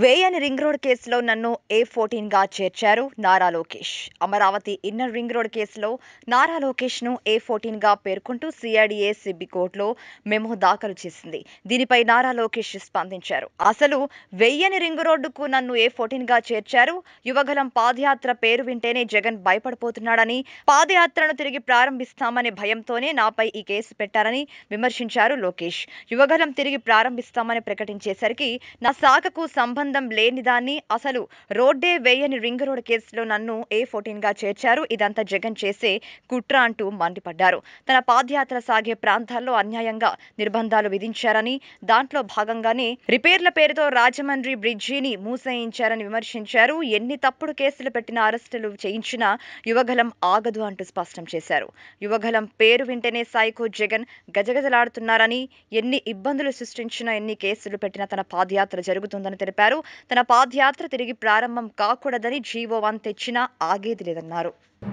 వేయని ring road కేసులో నన్ను ఏ ఫోర్టీన్ గా చేర్చారు Nara Lokesh Amaravati inner ring road కేసులో నారా లోకేష్ ను ఏ ఫోర్టీన్ గా పేర్కొంటూ సిఐడిఏ సిబి కోర్టులో మెమో దాఖలు చేసింది దీనిపై నారా లోకేష్ స్పందించారు అసలు వెయ్యని రింగ్ రోడ్డుకు నన్ను ఏ ఫోర్టీన్ గా చేర్చారు యువగలం పాదయాత్ర పేరు వింటేనే జగన్ భయపడిపోతున్నాడని పాదయాత్రను తిరిగి ప్రారంభిస్తామనే భయంతోనే నాపై ఈ కేసు పెట్టారని విమర్శించారు లోకేష్ యువగలం తిరిగి ప్రారంభిస్తామని ప్రకటించేసరికి నా శాఖకు సంబంధం లేనిదాన్ని అసలు రోడ్డే వేయని రింగ్ రోడ్ కేసులో నన్ను ఏ ఫోర్టీన్ గా చేర్చారు ఇదంతా జగన్ చేసే కుట్ర అంటూ మండిపడ్డారు తన పాదయాత్ర సాగే ప్రాంతాల్లో అన్యాయంగా నిర్బంధాలు విధించారని దాంట్లో భాగంగానే రిపేర్ల పేరుతో రాజమండ్రి బ్రిడ్జిని మూసేయించారని విమర్శించారు ఎన్ని తప్పుడు కేసులు పెట్టిన అరెస్టులు చేయించినా యువగలం ఆగదు అంటూ స్పష్టం చేశారు యువగలం పేరు వింటేనే సైకో జగన్ గజగజలాడుతున్నారని ఎన్ని ఇబ్బందులు సృష్టించినా ఎన్ని కేసులు పెట్టినా తన పాదయాత్ర జరుగుతుందని తెలిపారు తన పాదయాత్ర తిరిగి ప్రారంభం కాకూడదని జీవో వన్ తెచ్చినా ఆగేది లేదన్నారు